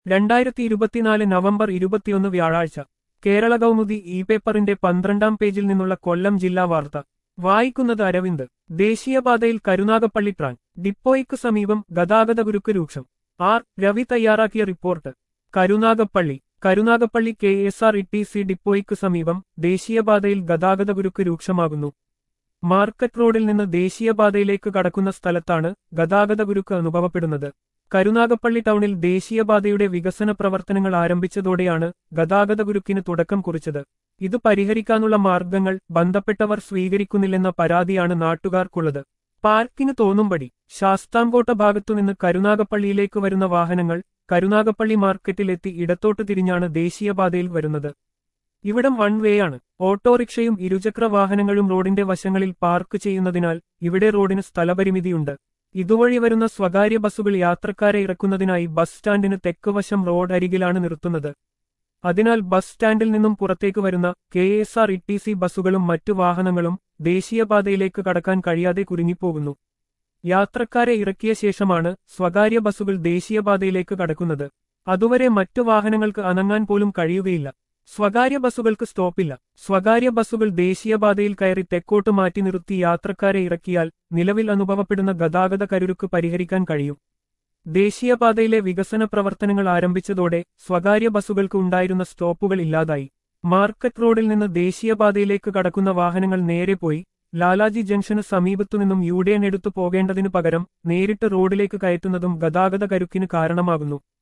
രണ്ടായിരത്തി ഇരുപത്തിനാല് നവംബർ ഇരുപത്തിയൊന്ന് വ്യാഴാഴ്ച കേരള കൗമുദി ഇ പേപ്പറിന്റെ പന്ത്രണ്ടാം പേജിൽ നിന്നുള്ള കൊല്ലം ജില്ലാ വാർത്ത വായിക്കുന്നത് അരവിന്ദ് ദേശീയപാതയിൽ കരുനാഗപ്പള്ളി ട്രാൻ ഡിപ്പോയ്ക്ക് സമീപം ഗതാഗതകുരുക്ക് രൂക്ഷം ആർ രവി തയ്യാറാക്കിയ report Karunagappally Karunagappally K S R E T C ഡിപ്പോയ്ക്ക് സമീപം ദേശീയപാതയിൽ ഗതാഗതകുരുക്ക് രൂക്ഷമാകുന്നു മാർക്കറ്റ് റോഡിൽ നിന്ന് ദേശീയപാതയിലേക്ക് കടക്കുന്ന സ്ഥലത്താണ് ഗതാഗതകുരുക്ക് അനുഭവപ്പെടുന്നത് കരുനാഗപ്പള്ളി ടൗണിൽ ദേശീയപാതയുടെ വികസന പ്രവർത്തനങ്ങൾ ആരംഭിച്ചതോടെയാണ് ഗതാഗതകുരുക്കിന് തുടക്കം കുറിച്ചത് ഇത് പരിഹരിക്കാനുള്ള മാർഗങ്ങൾ ബന്ധപ്പെട്ടവർ സ്വീകരിക്കുന്നില്ലെന്ന പരാതിയാണ് നാട്ടുകാർക്കുള്ളത് പാർക്കിന് തോന്നുംപടി ശാസ്താംകോട്ട ഭാഗത്തുനിന്ന് കരുനാഗപ്പള്ളിയിലേക്ക് വരുന്ന വാഹനങ്ങൾ കരുനാഗപ്പള്ളി മാർക്കറ്റിലെത്തി ഇടത്തോട്ട് തിരിഞ്ഞാണ് ദേശീയപാതയിൽ വരുന്നത് ഇവിടം വൺ വേ ആണ് ഓട്ടോറിക്ഷയും ഇരുചക്ര വാഹനങ്ങളും റോഡിന്റെ വശങ്ങളിൽ പാർക്ക് ചെയ്യുന്നതിനാൽ ഇവിടെ റോഡിന് സ്ഥലപരിമിതിയുണ്ട് ഇതുവഴി വരുന്ന സ്വകാര്യ ബസ്സുകൾ യാത്രക്കാരെ ഇറക്കുന്നതിനായി ബസ് സ്റ്റാൻഡിന് തെക്കുവശം റോഡ് അരികിലാണ് നിർത്തുന്നത് അതിനാൽ ബസ് സ്റ്റാൻഡിൽ നിന്നും പുറത്തേക്ക് വരുന്ന K S R E T സി ബസ്സുകളും മറ്റു വാഹനങ്ങളും ദേശീയപാതയിലേക്ക് കടക്കാൻ കഴിയാതെ കുരുങ്ങിപ്പോകുന്നു യാത്രക്കാരെ ഇറക്കിയ ശേഷമാണ് സ്വകാര്യ ബസ്സുകൾ ദേശീയപാതയിലേക്ക് കടക്കുന്നത് അതുവരെ മറ്റു വാഹനങ്ങൾക്ക് അനങ്ങാൻ പോലും കഴിയുകയില്ല സ്വകാര്യ ബസ്സുകൾക്ക് സ്റ്റോപ്പില്ല സ്വകാര്യ ബസ്സുകൾ ദേശീയപാതയിൽ കയറി തെക്കോട്ട് മാറ്റി നിർത്തി യാത്രക്കാരെ ഇറക്കിയാൽ നിലവിൽ അനുഭവപ്പെടുന്ന ഗതാഗത കരുരുക്ക് പരിഹരിക്കാൻ കഴിയും ദേശീയപാതയിലെ വികസന പ്രവർത്തനങ്ങൾ ആരംഭിച്ചതോടെ സ്വകാര്യ ബസ്സുകൾക്ക് ഉണ്ടായിരുന്ന സ്റ്റോപ്പുകൾ ഇല്ലാതായി മാർക്കറ്റ് റോഡിൽ നിന്ന് ദേശീയപാതയിലേക്ക് കടക്കുന്ന വാഹനങ്ങൾ നേരെ പോയി ലാലാജി ജംഗ്ഷന് സമീപത്തുനിന്നും യു ഡി എൻ എടുത്തു പോകേണ്ടതിനു പകരം നേരിട്ട് റോഡിലേക്ക് കയറ്റുന്നതും ഗതാഗത കരുക്കിന് കാരണമാകുന്നു